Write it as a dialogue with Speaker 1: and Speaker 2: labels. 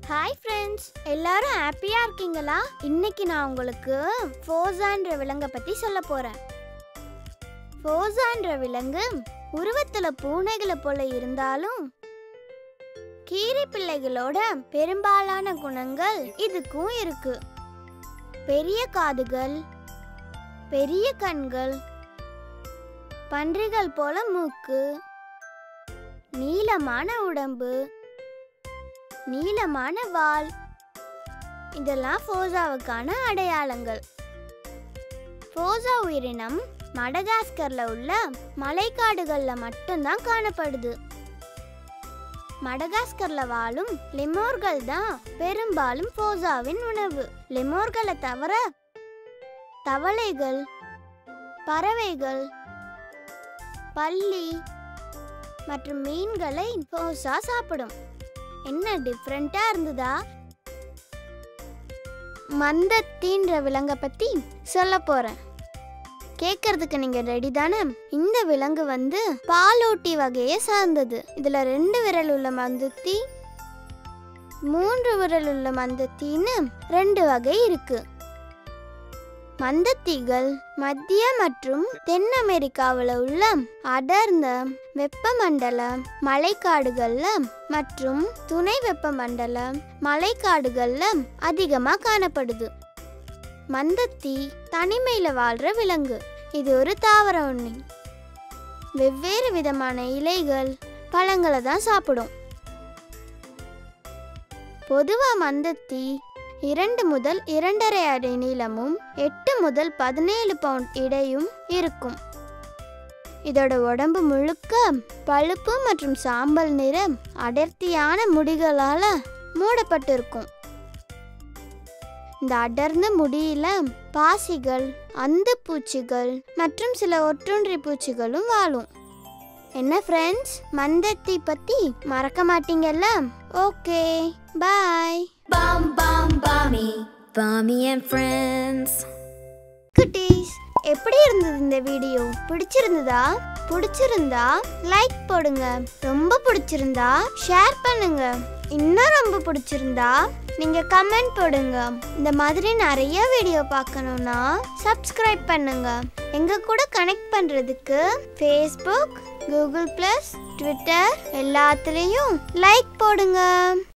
Speaker 1: Hi friends எல்லாரும் ஹாப்பியா இருக்கீங்களா இன்னைக்கு நான் உங்களுக்கு ஃபோசான்ற விலங்கை பத்தி சொல்ல போறேன் ஃபோசான்ற விலங்கு உருவத்துல பூனைகளை போல இருந்தாலும் கீரி பிள்ளைகளோட பெரும்பாலான குணங்கள் இதுக்கும் இருக்கு பெரிய காதுகள் பெரிய கண்கள் பன்றிகள் போல மூக்கு நீளமான உடம்பு நீளமான வால் இதெல்லாம் ஃபோசாவுக்கான அடையாளங்கள் ஃபோசா உயிரினம் மடகாஸ்கர்ல உள்ள மலைக்காடுகள்ல மட்டும்தான் காணப்படுது மடகாஸ்கர்ல வாழும் லெமோர்கள் தான் பெரும்பாலும் ஃபோசாவின் உணவு லெமோர்களை தவிர தவளைகள் பறவைகள் பல்லி மற்றும் மீன்களை ஃபோசா சாப்பிடும் என்ன டிஃப்ரெண்டா இருந்ததா மந்தத்தின்ற விலங்கை பத்தி சொல்ல போறேன் கேட்கறதுக்கு நீங்க ரெடி தானே இந்த விலங்கு வந்து பாலூட்டி வகையை சார்ந்தது இதுல ரெண்டு விரல் உள்ள மந்தத்தி மூன்று விரல் உள்ள மந்தத்தின்னு ரெண்டு வகை இருக்கு மந்தத்திகள் மத்திய மற்றும் தென் அமெரிக்காவில் உள்ள அடர்ந்த வெப்பமண்டல மழைக்காடுகள்ல மற்றும் துணை வெப்பமண்டல மழைக்காடுகள்ல அதிகமா காணப்படுது மந்தத்தி தனிமையில வாழ்ற விலங்கு இது ஒரு தாவர உண்ணி வெவ்வேறு விதமான இலைகள் பழங்களை தான் சாப்பிடும் பொதுவா மந்தத்தி இரண்டு முதல் இரண்டரை அடி நீளமும் எட்டு முதல் பதினேழு பவுண்ட் இடையும் இருக்கும் இதோட உடம்பு முழுக்க பழுப்பு மற்றும் சாம்பல் நிற அடர்த்தியான முடிகளால மூடப்பட்டிருக்கும் இந்த அடர்ந்த முடியில பாசிகள் அந்து பூச்சிகள் மற்றும் சில ஒற்றொன்றி பூச்சிகளும் வாழும் என்ன ஃப்ரெண்ட்ஸ் மந்தத்தி பத்தி மறக்க மாட்டீங்கல்ல okay bye
Speaker 2: Bum bum bummy. Bummy and friends.
Speaker 1: குட்டீஸ் எப்படி இருந்தது இந்த வீடியோ பிடிச்சிருந்ததா பிடிச்சிருந்தா லைக் போடுங்க ரொம்ப பிடிச்சிருந்தா ஷேர் பண்ணுங்க இன்னும் ரொம்ப பிடிச்சிருந்தா நீங்க கமெண்ட் போடுங்க இந்த மாதிரி நிறைய வீடியோ பார்க்கணும்னா சப்ஸ்கிரைப் பண்ணுங்க எங்க கூட கனெக்ட் பண்றதுக்கு ஃபேஸ்புக் கூகுள் ப்ளஸ் ட்விட்டர் எல்லாத்துலேயும் லைக் போடுங்க